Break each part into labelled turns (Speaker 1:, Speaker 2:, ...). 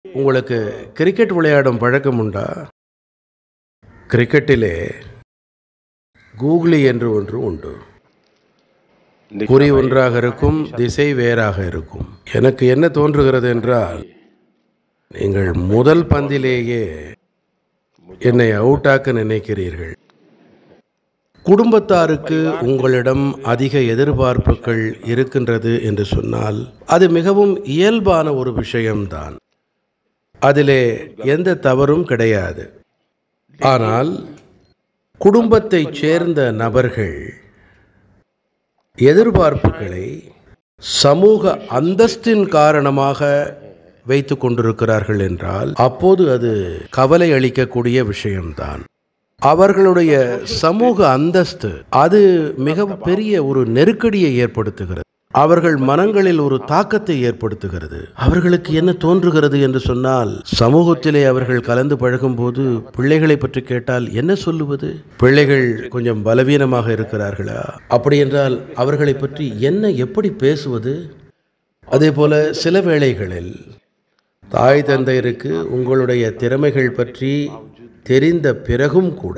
Speaker 1: உங்களுக்கு கிரிக்கெட் விளையாடும் பழக்கம் உண்டா கிரிக்கெட்டிலே கூகுளி என்று ஒன்று உண்டு குறி ஒன்றாக இருக்கும் திசை வேறாக இருக்கும் எனக்கு என்ன தோன்றுகிறது என்றால் நீங்கள் முதல் பந்திலேயே என்னை அவுட்டாக்க நினைக்கிறீர்கள் குடும்பத்தாருக்கு உங்களிடம் அதிக எதிர்பார்ப்புகள் இருக்கின்றது என்று சொன்னால் அது மிகவும் இயல்பான ஒரு விஷயம்தான் அதிலே எந்த தவறும் கிடையாது ஆனால் குடும்பத்தைச் சேர்ந்த நபர்கள் எதிர்பார்ப்புகளை சமூக அந்தஸ்தின் காரணமாக வைத்து கொண்டிருக்கிறார்கள் என்றால் அப்போது அது கவலை அளிக்கக்கூடிய விஷயம்தான் அவர்களுடைய சமூக அந்தஸ்து அது மிக பெரிய ஒரு நெருக்கடியை ஏற்படுத்துகிறது அவர்கள் மனங்களில் ஒரு தாக்கத்தை ஏற்படுத்துகிறது அவர்களுக்கு என்ன தோன்றுகிறது என்று சொன்னால் சமூகத்திலே அவர்கள் கலந்து பழகும்போது பிள்ளைகளை பற்றி கேட்டால் என்ன சொல்லுவது பிள்ளைகள் கொஞ்சம் பலவீனமாக இருக்கிறார்களா அப்படி என்றால் அவர்களை பற்றி என்ன எப்படி பேசுவது அதே போல சில வேளைகளில் தாய் தந்தையருக்கு உங்களுடைய திறமைகள் பற்றி தெரிந்த பிறகும் கூட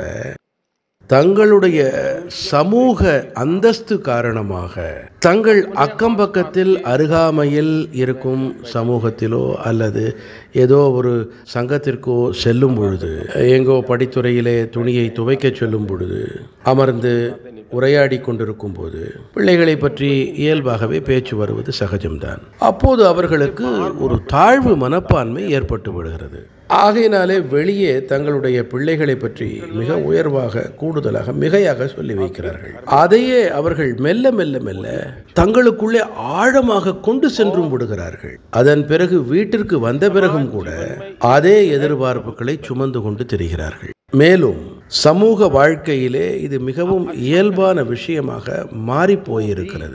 Speaker 1: தங்களுடைய சமூக அந்தஸ்து காரணமாக தங்கள் அக்கம் பக்கத்தில் அருகாமையில் இருக்கும் சமூகத்திலோ அல்லது ஏதோ ஒரு சங்கத்திற்கோ செல்லும் பொழுது எங்கோ படித்துறையிலே துணியை துவைக்கச் செல்லும் பொழுது அமர்ந்து உரையாடி கொண்டிருக்கும் போது பிள்ளைகளை பற்றி இயல்பாகவே பேச்சு வருவது சகஜம்தான் அப்போது அவர்களுக்கு ஒரு தாழ்வு மனப்பான்மை ஏற்பட்டு விடுகிறது ஆகையினாலே வெளியே தங்களுடைய பிள்ளைகளை பற்றி மிக உயர்வாக கூடுதலாக மிகையாக சொல்லி வைக்கிறார்கள் அதையே அவர்கள் மெல்ல மெல்ல மெல்ல தங்களுக்குள்ளே ஆழமாக கொண்டு சென்றும் விடுகிறார்கள் அதன் பிறகு வீட்டிற்கு வந்த பிறகும் கூட அதே எதிர்பார்ப்புகளை சுமந்து கொண்டு திரிகிறார்கள் மேலும் சமூக வாழ்க்கையிலே இது மிகவும் இயல்பான விஷயமாக மாறி போயிருக்கிறது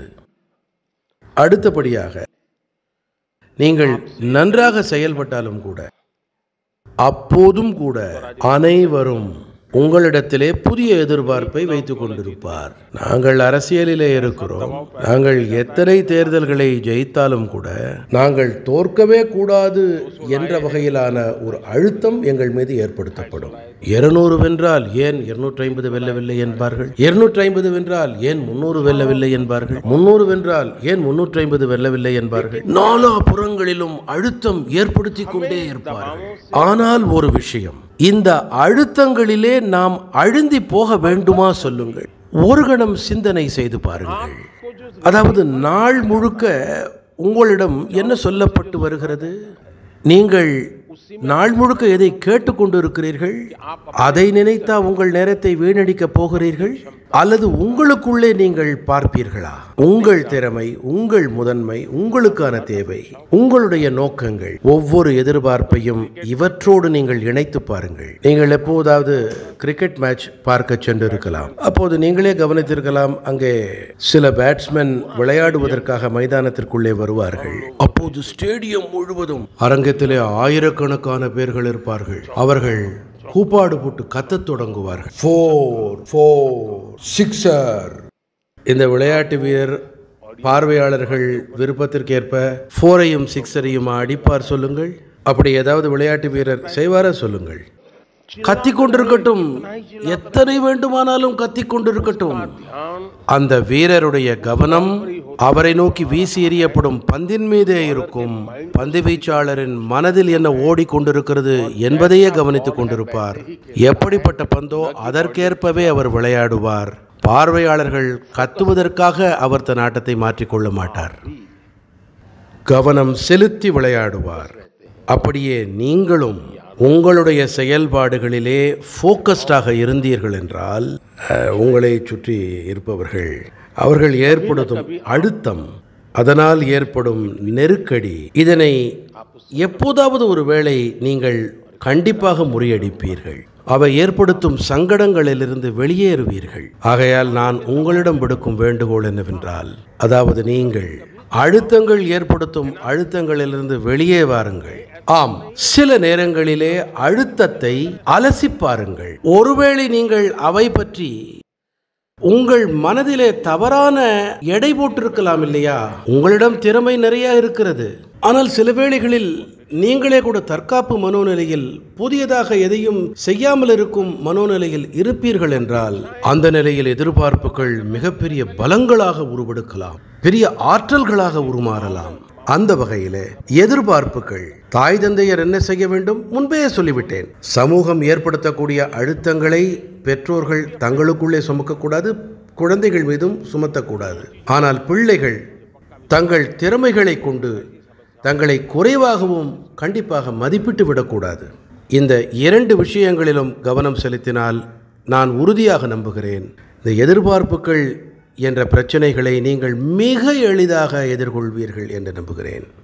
Speaker 1: அடுத்தபடியாக நீங்கள் நன்றாக செயல்பட்டாலும் கூட அப்போதும் கூட அனைவரும் உங்களிடத்திலே புதிய எதிர்பார்ப்பை வைத்துக் கொண்டிருப்பார் நாங்கள் அரசியலிலே இருக்கிறோம் நாங்கள் எத்தனை தேர்தல்களை ஜெயித்தாலும் கூட நாங்கள் தோற்கவே கூடாது என்ற வகையிலான ஒரு அழுத்தம் எங்கள் மீது ஏற்படுத்தப்படும் இருநூறு வென்றால் ஏன் இருநூற்றி ஐம்பது வெல்லவில்லை என்பார்கள் இருநூற்றி ஐம்பது வென்றால் ஏன் முன்னூறு வெல்லவில்லை என்பார்கள் முன்னூறு வென்றால் ஏன் முன்னூற்றி ஐம்பது வெல்லவில்லை என்பார்கள் நாலா புறங்களிலும் அழுத்தம் ஏற்படுத்தி கொண்டே இருப்பார்கள் ஆனால் ஒரு விஷயம் இந்த அழுத்தங்களிலே நாம் அழுந்தி போக வேண்டுமா சொல்லுங்கள் ஒரு கணம் சிந்தனை செய்து பாருங்கள் அதாவது நாள் முழுக்க உங்களிடம் என்ன சொல்லப்பட்டு வருகிறது நீங்கள் நாள் முழுக்க எதை கேட்டுக்கொண்டு இருக்கிறீர்கள் அதை நினைத்தா உங்கள் நேரத்தை வீணடிக்கப் போகிறீர்கள் அல்லது உங்களுக்குள்ளே நீங்கள் பார்ப்பீர்களா உங்கள் திறமை உங்கள் முதன்மை உங்களுக்கான தேவை உங்களுடைய நோக்கங்கள் ஒவ்வொரு எதிர்பார்ப்பையும் இவற்றோடு நீங்கள் இணைத்து பாருங்கள் நீங்கள் எப்போதாவது கிரிக்கெட் மேட்ச் பார்க்க சென்றிருக்கலாம் அப்போது நீங்களே கவனித்திருக்கலாம் அங்கே சில பேட்ஸ்மேன் விளையாடுவதற்காக மைதானத்திற்குள்ளே வருவார்கள் அப்போது ஸ்டேடியம் முழுவதும் அரங்கத்திலே ஆயிரக்கணக்கான பேர்கள் இருப்பார்கள் அவர்கள் கூப்பாடு போட்டு கத்தத் தொடங்குவார்கள் ஃபோர் ஃபோர் சிக்ஸர் இந்த விளையாட்டு வீரர் பார்வையாளர்கள் விருப்பத்திற்கேற்ப ஃபோரையும் சிக்ஸரையும் அடிப்பார் சொல்லுங்கள் அப்படி ஏதாவது விளையாட்டு வீரர் செய்வாரா சொல்லுங்கள் கத்திக் கொண்டிருக்கட்டும் எத்தனை வேண்டுமானாலும் கத்திக் கொண்டிருக்கட்டும் அந்த வீரருடைய கவனம் அவரை நோக்கி வீசி எறியப்படும் பந்தின் மீதே இருக்கும் பந்து வீச்சாளரின் மனதில் என்ன ஓடிக்கொண்டிருக்கிறது என்பதையே கவனித்துக் கொண்டிருப்பார் எப்படிப்பட்ட பந்தோ அதற்கேற்பவே அவர் விளையாடுவார் பார்வையாளர்கள் கத்துவதற்காக அவர் தன் ஆட்டத்தை மாற்றிக்கொள்ள மாட்டார் கவனம் செலுத்தி விளையாடுவார் அப்படியே நீங்களும் உங்களுடைய செயல்பாடுகளிலே ஃபோக்கஸ்டாக இருந்தீர்கள் என்றால் அஹ், உங்களை சுற்றி இருப்பவர்கள் அவர்கள் ஏற்படுத்தும் அழுத்தம் அதனால் ஏற்படும் நெருக்கடி இதனை எப்போதாவது ஒரு வேளை நீங்கள் கண்டிப்பாக முறியடிப்பீர்கள் அவை ஏற்படுத்தும் சங்கடங்களிலிருந்து வெளியேறுவீர்கள் ஆகையால் நான் உங்களிடம் விடுக்கும் வேண்டுகோள் என்னவென்றால் அதாவது நீங்கள் அழுத்தங்கள் ஏற்படுத்தும் அழுத்தங்களிலிருந்து வெளியே வாருங்கள் ஆம் சில நேரங்களிலே அழுத்தத்தை அலசி பாருங்கள் ஒருவேளை நீங்கள் அவை பற்றி உங்கள் மனதிலே தவறான எடை போட்டிருக்கலாம் இல்லையா உங்களிடம் திறமை நிறைய இருக்கிறது ஆனால் சில வேளைகளில் நீங்களே கூட தற்காப்பு மனோநிலையில் புதியதாக எதையும் செய்யாமல் இருக்கும் மனோநிலையில் இருப்பீர்கள் என்றால் அந்த நிலையில் எதிர்பார்ப்புகள் மிகப்பெரிய பலங்களாக உருவெடுக்கலாம் பெரிய ஆற்றல்களாக உருமாறலாம் அந்த வகையிலே எதிர்பார்ப்புகள் தாய் தந்தையர் என்ன செய்ய வேண்டும் முன்பே சொல்லிவிட்டேன் சமூகம் ஏற்படுத்தக்கூடிய அழுத்தங்களை பெற்றோர்கள் தங்களுக்குள்ளே சுமக்கக்கூடாது குழந்தைகள் மீதும் சுமத்தக்கூடாது ஆனால் பிள்ளைகள் தங்கள் திறமைகளை கொண்டு தங்களை குறைவாகவும் கண்டிப்பாக மதிப்பிட்டு விடக்கூடாது இந்த இரண்டு விஷயங்களிலும் கவனம் செலுத்தினால் நான் உறுதியாக நம்புகிறேன் இந்த எதிர்பார்ப்புகள் என்ற பிரச்சனைகளை நீங்கள் மிக எளிதாக எதிர்கொள்வீர்கள் என்று நம்புகிறேன்